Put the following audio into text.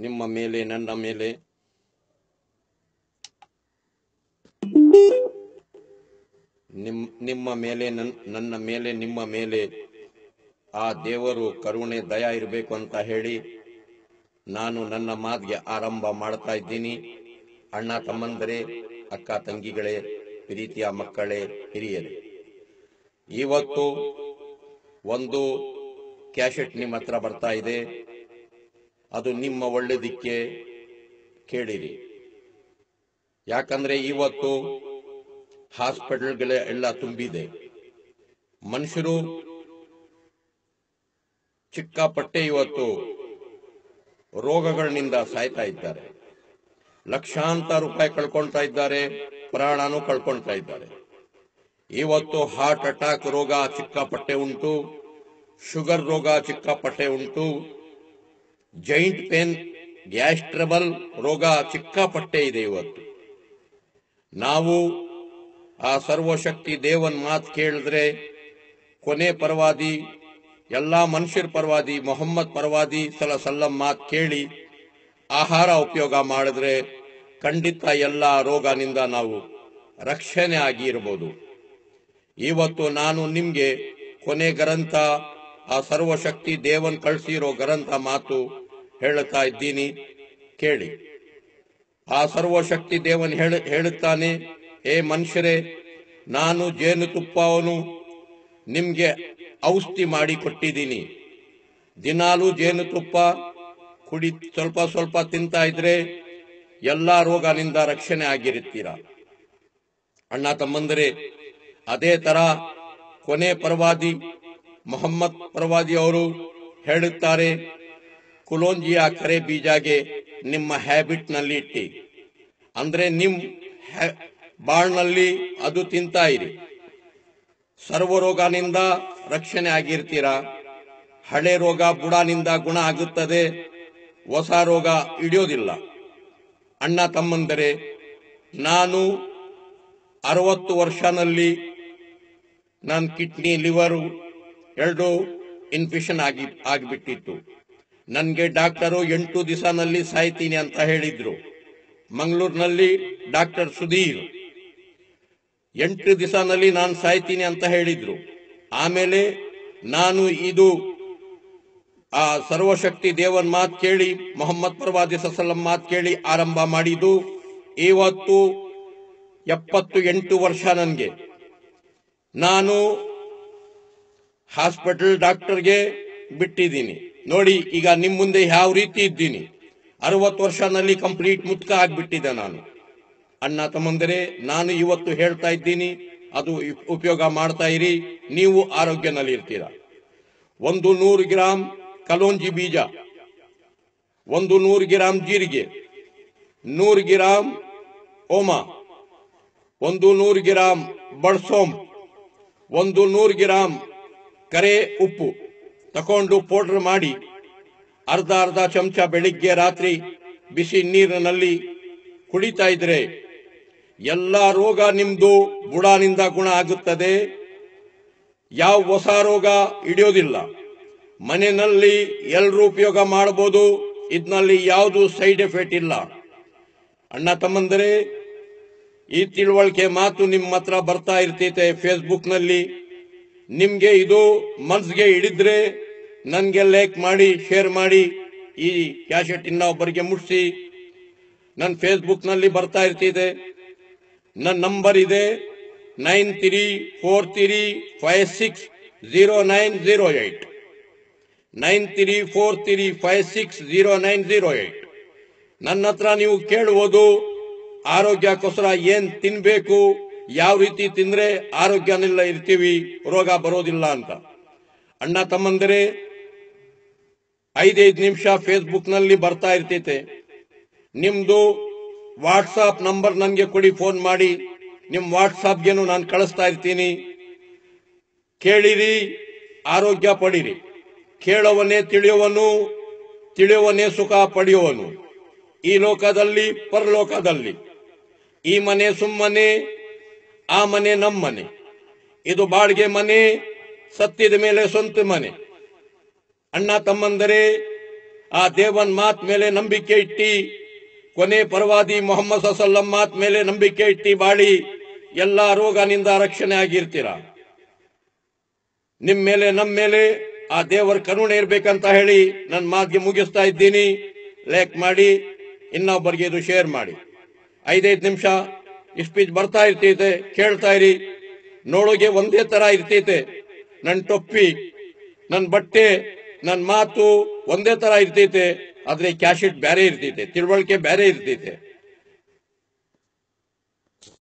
ನಿಮ್ಮ ಮೇಲೆ ನನ್ನ ಮೇಲೆ ನಿಮ್ ನಿಮ್ಮ ಮೇಲೆ ನನ್- ನನ್ನ ಮೇಲೆ ನಿಮ್ಮ ಮೇಲೆ ಆ ದೇವರು ಕರುಣೆ ದಯ ಇರಬೇಕು ಅಂತ ಹೇಳಿ ನಾನು ನನ್ನ ಮಾತಿಗೆ ಆರಂಭ ಮಾಡ್ತಾ ಇದ್ದೀನಿ ಅಣ್ಣ ತಮ್ಮಂದರೇ ಅಕ್ಕ ತಂಗಿಗಳೇ ಪ್ರೀತಿಯ ಮಕ್ಕಳೇ ಹಿರಿಯರೇ ಇವತ್ತು ಒಂದು ಕ್ಯಾಶೆಟ್ ನಿಮ್ಮ ಹತ್ರ ಬರ್ತಾ ಇದೆ ಅದು ನಿಮ್ಮ ಒಳ್ಳೆದಿಕ್ಕೆ ಕೇಳಿರಿ ಯಾಕಂದ್ರೆ ಇವತ್ತು ಹಾಸ್ಪಿಟಲ್ಗಳೇ ಎಲ್ಲ ತುಂಬಿದೆ ಮನುಷ್ಯರು ಚಿಕ್ಕಾಪಟ್ಟೆ ಇವತ್ತು ರೋಗಗಳಿಂದ ಸಾಯ್ತಾ ಇದ್ದಾರೆ ಲಕ್ಷಾಂತರ ರೂಪಾಯಿ ಕಳ್ಕೊಳ್ತಾ ಇದ್ದಾರೆ ಪ್ರಾಣನೂ ಕಳ್ಕೊಳ್ತಾ ಇದ್ದಾರೆ ಇವತ್ತು ಹಾರ್ಟ್ ಅಟ್ಯಾಕ್ ರೋಗ ಚಿಕ್ಕಾಪಟ್ಟೆ ಉಂಟು ಶುಗರ್ ರೋಗ ಚಿಕ್ಕಾಪಟ್ಟೆ ಉಂಟು ಜೈಂಟ್ ಪೇನ್ ಗ್ಯಾಸ್ ಟ್ರಬಲ್ ರೋಗ ಚಿಕ್ಕಾಪಟ್ಟೆ ಇದೆ ಇವತ್ತು ನಾವು ಆ ಸರ್ವಶಕ್ತಿ ದೇವನ್ ಮಾತು ಕೇಳಿದ್ರೆ ಕೊನೆ ಪರವಾದಿ ಎಲ್ಲಾ ಮನುಷ್ಯರ ಪರವಾದಿ ಮೊಹಮ್ಮದ್ ಪರವಾದಿ ಸಲ ಸಲ್ಲಂ ಮಾತು ಕೇಳಿ ಆಹಾರ ಉಪಯೋಗ ಮಾಡಿದ್ರೆ ಖಂಡಿತ ಎಲ್ಲ ರೋಗನಿಂದ ನಾವು ರಕ್ಷಣೆ ಆಗಿ ಇರಬಹುದು ಇವತ್ತು ನಾನು ನಿಮ್ಗೆ ಕೊನೆ ಗ್ರಂಥ ಆ ಸರ್ವಶಕ್ತಿ ದೇವನ್ ಕಳಿಸಿರೋ ಗ್ರಂಥ ಮಾತು ಹೇಳುತ್ತಾ ಇದ್ದೀನಿ ಕೇಳಿ ಆ ಸರ್ವಶಕ್ತಿ ದೇವನ್ ಹೇಳ ಹೇಳುತ್ತಾನೆ ಹೇ ಮನುಷ್ಯರೇ ನಾನು ಜೇನುತುಪ್ಪವನ್ನು ನಿಮ್ಗೆ ಔಷಧಿ ಮಾಡಿ ಕೊಟ್ಟಿದ್ದೀನಿ ದಿನಾಲೂ ಜೇನುತುಪ್ಪ ಕುಡಿ ಸ್ವಲ್ಪ ಸ್ವಲ್ಪ ತಿಂತಾ ಇದ್ರೆ ಎಲ್ಲಾ ರೋಗನಿಂದ ರಕ್ಷಣೆ ಆಗಿರುತ್ತೀರ ಅಣ್ಣ ತಮ್ಮಂದರೆ ಅದೇ ತರ ಕೊನೆ ಪರವಾದಿ ಮೊಹಮ್ಮದ್ ಪರವಾದಿ ಅವರು ಹೇಳುತ್ತಾರೆ ಕುಲೋಂಜಿಯ ಕರೆ ಬೀಜಾಗೆ ನಿಮ್ಮ ಹ್ಯಾಬಿಟ್ ನಲ್ಲಿ ಇಟ್ಟಿ ಅಂದ್ರೆ ನಿಮ್ ಹ್ಯಾ- ಬಾಳ್ನಲ್ಲಿ ಅದು ತಿಂತಾ ಇರಿ ಸರ್ವರೋಗನಿಂದ ರಕ್ಷಣೆ ಆಗಿರ್ತೀರ ಹಳೆ ರೋಗ ಬುಡಾನಿಂದ ಗುಣ ಆಗುತ್ತದೆ ಹೊಸ ರೋಗ ಹಿಡಿಯೋದಿಲ್ಲ ಅಣ್ಣ ತಮ್ಮಂದರೆ ನಾನು ಅರವತ್ತು ವರ್ಷನಲ್ಲಿ ನನ್ನ ಕಿಡ್ನಿ ಲಿವರು ಎರಡು ಇನ್ಫೆಕ್ಷನ್ ಆಗಿ ಆಗಿಬಿಟ್ಟಿತ್ತು ನನಗೆ ಡಾಕ್ಟರು ಎಂಟು ದಿವಸನಲ್ಲಿ ಸಾಯ್ತೀನಿ ಅಂತ ಹೇಳಿದ್ರು ಮಂಗಳೂರಿನಲ್ಲಿ ಡಾಕ್ಟರ್ ಸುಧೀರ್ ಎಂಟು ದಿವಸನಲ್ಲಿ ನಾನು ಸಾಯ್ತೀನಿ ಅಂತ ಹೇಳಿದ್ರು ಆಮೇಲೆ ನಾನು ಇದು ಆ ಸರ್ವಶಕ್ತಿ ದೇವನ್ ಮಾತು ಕೇಳಿ ಮೊಹಮ್ಮದ್ ಪ್ರವಾದಿ ಸಸಲಂ ಮಾತು ಕೇಳಿ ಆರಂಭ ಮಾಡಿದ್ದು ಇವತ್ತು ಎಪ್ಪತ್ತು ಎಂಟು ವರ್ಷ ನನಗೆ ನಾನು ಹಾಸ್ಪಿಟಲ್ ಡಾಕ್ಟರ್ಗೆ ಬಿಟ್ಟಿದ್ದೀನಿ ನೋಡಿ ಈಗ ನಿಮ್ ಮುಂದೆ ಯಾವ ರೀತಿ ಇದ್ದೀನಿ ಅರವತ್ತು ವರ್ಷನಲ್ಲಿ ಕಂಪ್ಲೀಟ್ ಮುತ್ಕ ಆಗ್ಬಿಟ್ಟಿದೆ ನಾನು ಅಣ್ಣ ತಮ್ಮಂದರೆ ನಾನು ಇವತ್ತು ಹೇಳ್ತಾ ಇದ್ದೀನಿ ಅದು ಉಪ್- ಉಪಯೋಗ ಮಾಡ್ತಾ ಇರಿ ನೀವು ಆರೋಗ್ಯನಲ್ಲಿ ಇರ್ತೀರ ಒಂದು ನೂರು ಗ್ರಾಮ್ ಕಲೋಂಜಿ ಬೀಜ ಒಂದು ನೂರು ಗ್ರಾಮ್ ಜೀರಿಗೆ ನೂರು ಗ್ರಾಮ್ ಓಮ ಒಂದು ನೂರು ಗ್ರಾಮ್ ಬಡ್ಸೋಮ್ ಒಂದು ನೂರು ಗ್ರಾಮ್ ಕರೆ ಉಪ್ಪು ತಕೊಂಡು ಪೌಡರ್ ಮಾಡಿ ಅರ್ಧ ಅರ್ಧ ಚಮಚ ಬೆಳಿಗ್ಗೆ ರಾತ್ರಿ ಬಿಸಿ ನೀರಿನಲ್ಲಿ ಕುಡಿತಾ ಇದ್ರೆ ಎಲ್ಲ ರೋಗ ನಿಮ್ದು ಬುಡಾನಿಂದ ಗುಣ ಆಗುತ್ತದೆ ಯಾವ ಹೊಸ ರೋಗ ಹಿಡಿಯೋದಿಲ್ಲ ಮನೆಯಲ್ಲಿ ಎಲ್ಲರೂ ಉಪಯೋಗ ಮಾಡಬಹುದು ಇದ್ನಲ್ಲಿ ಯಾವುದು ಸೈಡ್ ಎಫೆಕ್ಟ್ ಇಲ್ಲ ಅಣ್ಣ ತಮ್ಮಂದರೆ ಈ ತಿಳುವಳಿಕೆ ಮಾತು ನಿಮ್ಮ ಹತ್ರ ಬರ್ತಾ ಇರ್ತೈತೆ ಫೇಸ್ಬುಕ್ ನಲ್ಲಿ ನಿಮ್ಗೆ ಇದು ಮನ್ಸ್ಗೆ ಹಿಡಿದ್ರೆ ನನ್ಗೆ ಲೈಕ್ ಮಾಡಿ ಶೇರ್ ಮಾಡಿ ಈ ಕ್ಯಾಶೆಟ್ ಇನ್ನೊಬ್ಬರಿಗೆ ಮುಟ್ಟಿಸಿ ನನ್ನ ಫೇಸ್ಬುಕ್ ನಲ್ಲಿ ಬರ್ತಾ ಇರ್ತಿದೆ ನನ್ನ ನಂಬರ್ ಇದೆ nine three four three five six zero nine zero eight nine three four three five six zero nine zero eight ನನ್ನ ಹತ್ರ ನೀವು ಕೇಳುವುದು ಆರೋಗ್ಯಕ್ಕೋಸ್ಕರ ಏನ್ ತಿನ್ಬೇಕು ಯಾವ ರೀತಿ ತಿಂದ್ರೆ ಆರೋಗ್ಯನೆಲ್ಲ ಇರ್ತೀವಿ ರೋಗ ಬರೋದಿಲ್ಲ ಅಂತ ಅಣ್ಣ ತಮ್ಮಂದರೆ ಐದೈದು ನಿಮಿಷ ಫೇಸ್ಬುಕ್ ನಲ್ಲಿ ಬರ್ತಾ ಇರ್ತೈತೆ ನಿಮ್ದು ವಾಟ್ಸಾಪ್ ನಂಬರ್ ನನಗೆ ಕೊಡಿ ಫೋನ್ ಮಾಡಿ ನಿಮ್ ವಾಟ್ಸಾಪ್ಗೆನು ನಾನು ಕಳಿಸ್ತಾ ಇರ್ತೀನಿ ಕೇಳಿರಿ ಆರೋಗ್ಯ ಪಡಿರಿ ಕೇಳುವನೇ ತಿಳಿಯುವನು ತಿಳಿಯುವನೇ ಸುಖ ಪಡೆಯುವನು ಈ ಲೋಕದಲ್ಲಿ ಪರಲೋಕದಲ್ಲಿ ಈ ಮನೆ ಸುಮ್ಮನೆ ಆ ಮನೆ ನಮ್ಮನೆ ಇದು ಬಾಡಿಗೆ ಮನೆ ಸತ್ತಿದ ಮೇಲೆ ಸ್ವಂತ ಮನೆ ಅಣ್ಣ ತಮ್ಮಂದರೆ ಆ ದೇವನ್ ಮಾತ್ ಮೇಲೆ ನಂಬಿಕೆ ಇಟ್ಟಿ ಕೊನೆ ಪರವಾದಿ ಮೊಹಮ್ಮದ್ ಸಸಲ್ಲಂ ಮಾತ್ ಮೇಲೆ ನಂಬಿಕೆ ಇಟ್ಟಿ ಬಾಳಿ ಎಲ್ಲಾ ರೋಗನಿಂದ ರಕ್ಷಣೆ ಆಗಿರ್ತೀರ ನಿಮ್ ಮೇಲೆ ನಮ್ಮ ಮೇಲೆ ಆ ದೇವರ ಕರುಣೆ ಇರ್ಬೇಕಂತ ಹೇಳಿ ನನ್ನ ಮಾತಿಗೆ ಮುಗಿಸ್ತಾ ಇದ್ದೀನಿ ಲೈಕ್ ಮಾಡಿ ಇನ್ನೊಬ್ಬರಿಗೆ ಇದು ಶೇರ್ ಮಾಡಿ ಐದೈದು ನಿಮಿಷ ಸ್ಪೀಚ್ ಬರ್ತಾ ಇರ್ತೈತೆ ಕೇಳ್ತಾ ಇರಿ ನೋಡೋಗೆ ಒಂದೇ ತರ ಇರ್ತೈತೆ ನನ್ನ ಟೊಪ್ಪಿ ನನ್ನ ಬಟ್ಟೆ ನನ್ನ ಮಾತು ಒಂದೇ ತರ ಇರ್ತೈತೆ ಆದ್ರೆ ಕ್ಯಾಶೆಟ್ ಬೇರೆ ಇರ್ತೈತೆ ತಿಳುವಳಿಕೆ ಬೇರೆ ಇರ್ತೈತೆ